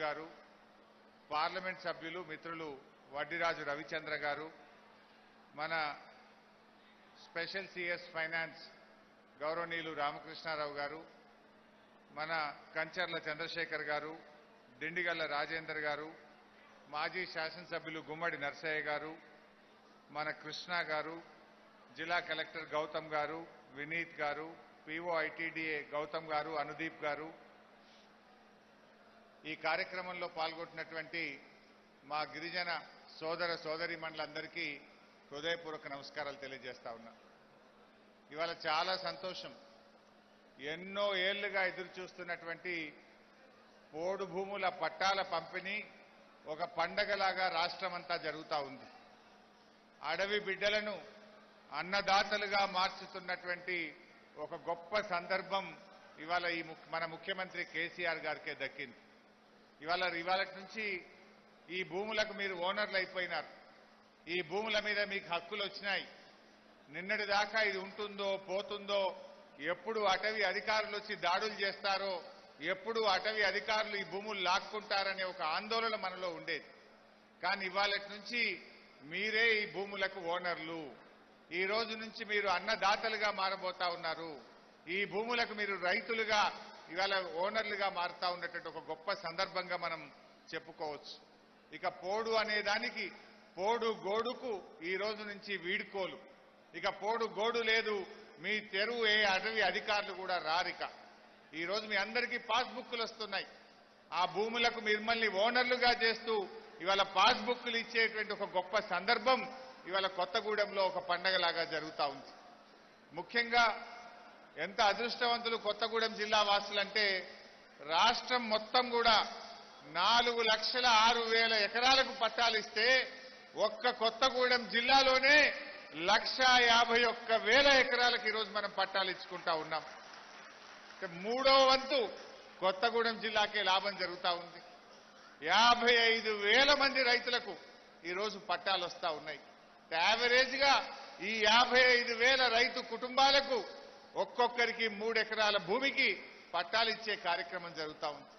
గారు పార్లమెంట్ సభ్యులు మిత్రులు వడ్డిరాజు రవిచంద్ర గారు మన స్పెషల్ సిఎస్ ఫైనాన్స్ గౌరవనీయులు రామకృష్ణారావు గారు మన కంచర్ల చంద్రశేఖర్ గారు దిండిగల్ల రాజేందర్ గారు మాజీ శాసనసభ్యులు గుమ్మడి నర్సయ్య గారు మన కృష్ణ గారు జిల్లా కలెక్టర్ గౌతమ్ గారు వినీత్ గారు పిఓ ఐటీడీఏ గౌతమ్ గారు అనుదీప్ గారు ఈ కార్యక్రమంలో పాల్గొంటున్నటువంటి మా గిరిజన సోదర సోదరి మండలందరికీ హృదయపూర్వక నమస్కారాలు తెలియజేస్తా ఉన్నా ఇవాళ చాలా సంతోషం ఎన్నో ఏళ్లుగా ఎదురు చూస్తున్నటువంటి పోడు భూముల పట్టాల పంపిణీ ఒక పండగలాగా రాష్ట్రమంతా జరుగుతూ ఉంది అడవి బిడ్డలను అన్నదాతలుగా మార్చుతున్నటువంటి ఒక గొప్ప సందర్భం ఇవాళ ఈ ముఖ్య- మన ముఖ్యమంత్రి కేసీఆర్ గారికే దక్కింది ఇవాళ ఇవాళ నుంచి ఈ భూములకు మీరు ఓనర్లు అయిపోయినారు ఈ భూముల మీద మీకు హక్కులు వచ్చినాయి నిన్నటి దాకా ఇది ఉంటుందో పోతుందో ఎప్పుడు అటవీ అధికారులు వచ్చి దాడులు చేస్తారో ఎప్పుడు అటవీ అధికారులు ఈ భూములు లాక్కుంటారనే ఒక ఆందోళన మనలో ఉండేది కానీ ఇవాళ నుంచి మీరే ఈ భూములకు ఓనర్లు ఈ రోజు నుంచి మీరు అన్నదాతలుగా మారబోతా ఉన్నారు ఈ భూములకు మీరు రైతులుగా ఇవాళ ఓనర్లుగా మారుతా ఉన్నటువంటి ఒక గొప్ప సందర్భంగా మనం చెప్పుకోవచ్చు ఇక పోడు అనే దానికి పోడు గోడుకు ఈ రోజు నుంచి వీడుకోలు ఇక పోడు గోడు లేదు మీ తెరువు ఏ అటవీ అధికారులు కూడా రారిక ఈ రోజు మీ అందరికీ పాస్బుక్లు వస్తున్నాయి ఆ భూములకు మిమ్మల్ని ఓనర్లుగా చేస్తూ ఇవాళ పాస్బుక్లు ఇచ్చేటువంటి ఒక గొప్ప సందర్భం ఇవాళ కొత్తగూడెంలో ఒక పండగలాగా జరుగుతా ఉంది ముఖ్యంగా ఎంత అదృష్టవంతులు కొత్తగూడెం జిల్లా వాసులంటే రాష్ట్రం మొత్తం కూడా నాలుగు లక్షల ఆరు వేల ఎకరాలకు పట్టాలు ఇస్తే ఒక్క కొత్తగూడెం జిల్లాలోనే లక్ష యాభై ఒక్క వేల ఎకరాలకు ఈరోజు మనం పట్టాలు ఇచ్చుకుంటా ఉన్నాం అంటే మూడో వంతు కొత్తగూడెం జిల్లాకే లాభం జరుగుతా ఉంది యాభై ఐదు వేల మంది రైతులకు ఈరోజు పట్టాలు వస్తా ఉన్నాయి యావరేజ్ గా ఈ యాభై ఐదు వేల రైతు కుటుంబాలకు ఒక్కొక్కరికి మూడు ఎకరాల భూమికి పట్టాలు ఇచ్చే కార్యక్రమం జరుగుతా ఉంది